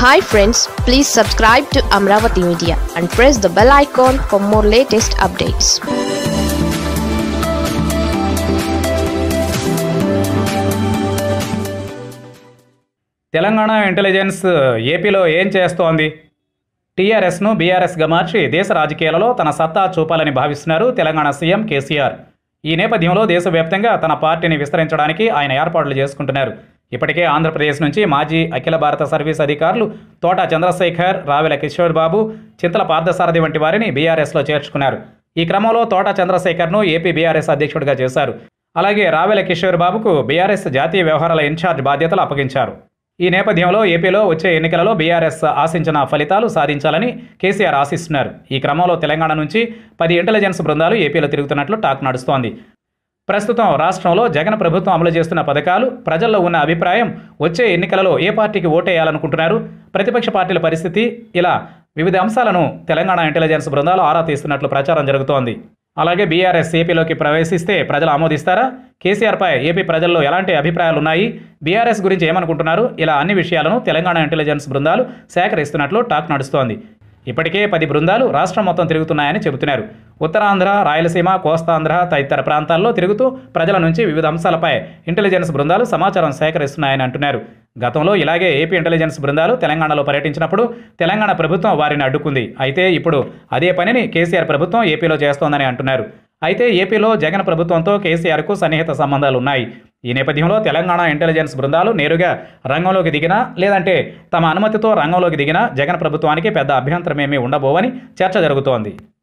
hi friends please subscribe to Amaravati media and press the bell icon for more latest updates Telangana intelligence ఏపీలో ఏం చేస్తోంది టీఆర్ఎస్ను బీఆర్ఎస్గా మార్చి దేశ రాజకీయాలలో తన సత్తా చూపాలని భావిస్తున్నారు తెలంగాణ సీఎం కేసీఆర్ ఈ నేపథ్యంలో దేశవ్యాప్తంగా తన పార్టీని విస్తరించడానికి ఆయన ఏర్పాట్లు చేసుకుంటున్నారు ఇప్పటికే ఆంధ్రప్రదేశ్ నుంచి మాజీ అఖిల భారత సర్వీస్ అధికారులు తోట చంద్రశేఖర్ రావెల కిషోర్ బాబు చింతల పార్థసారథి వంటి వారిని బీఆర్ఎస్లో చేర్చుకున్నారు ఈ క్రమంలో తోట చంద్రశేఖర్ను ఏపీ బీఆర్ఎస్ అధ్యక్షుడిగా చేశారు అలాగే రావెల కిషోర్ బాబుకు బీఆర్ఎస్ జాతీయ వ్యవహారాల ఇన్ఛార్జ్ బాధ్యతలు అప్పగించారు ఈ నేపథ్యంలో ఏపీలో వచ్చే ఎన్నికలలో బీఆర్ఎస్ ఆశించిన ఫలితాలు సాధించాలని కేసీఆర్ ఆశిస్తున్నారు ఈ క్రమంలో తెలంగాణ నుంచి పది ఇంటెలిజెన్స్ బృందాలు ఏపీలో తిరుగుతున్నట్లు టాక్ నడుస్తోంది ప్రస్తుతం రాష్ట్రంలో జగన్ ప్రభుత్వం అమలు చేస్తున్న పథకాలు ప్రజల్లో ఉన్న అభిప్రాయం వచ్చే ఎన్నికలలో ఏ పార్టీకి ఓటేయాలనుకుంటున్నారు ప్రతిపక్ష పార్టీల పరిస్థితి ఇలా వివిధ అంశాలను తెలంగాణ ఇంటెలిజెన్స్ బృందాలు ఆరా తీస్తున్నట్లు ప్రచారం జరుగుతోంది అలాగే బీఆర్ఎస్ ఏపీలోకి ప్రవేశిస్తే ప్రజలు ఆమోదిస్తారా కేసీఆర్పై ఏపీ ప్రజల్లో ఎలాంటి అభిప్రాయాలు ఉన్నాయి బీఆర్ఎస్ గురించి ఏమనుకుంటున్నారు ఇలా అన్ని విషయాలను తెలంగాణ ఇంటెలిజెన్స్ బృందాలు సేకరిస్తున్నట్లు టాక్ నడుస్తోంది ఇప్పటికే పది బృందాలు రాష్ట్రం మొత్తం తిరుగుతున్నాయని చెబుతున్నారు ఉత్తరాంధ్ర రాయలసీమ కోస్తాంధ్ర తదితర ప్రాంతాల్లో తిరుగుతూ ప్రజల నుంచి వివిధ అంశాలపై ఇంటెలిజెన్స్ బృందాలు సమాచారం సేకరిస్తున్నాయని అంటున్నారు గతంలో ఇలాగే ఏపీ ఇంటెలిజెన్స్ బృందాలు తెలంగాణలో పర్యటించినప్పుడు తెలంగాణ ప్రభుత్వం వారిని అడ్డుకుంది అయితే ఇప్పుడు అదే పనిని కేసీఆర్ ప్రభుత్వం ఏపీలో చేస్తోందని అంటున్నారు అయితే ఏపీలో జగన్ ప్రభుత్వంతో కేసీఆర్కు సన్నిహిత సంబంధాలు ఉన్నాయి ఈ నేపథ్యంలో తెలంగాణ ఇంటెలిజెన్స్ బృందాలు నేరుగా రంగంలోకి దిగినా లేదంటే తమ అనుమతితో రంగంలోకి దిగినా జగన్ ప్రభుత్వానికి పెద్ద అభ్యంతరమేమీ ఉండబోవని చర్చ జరుగుతోంది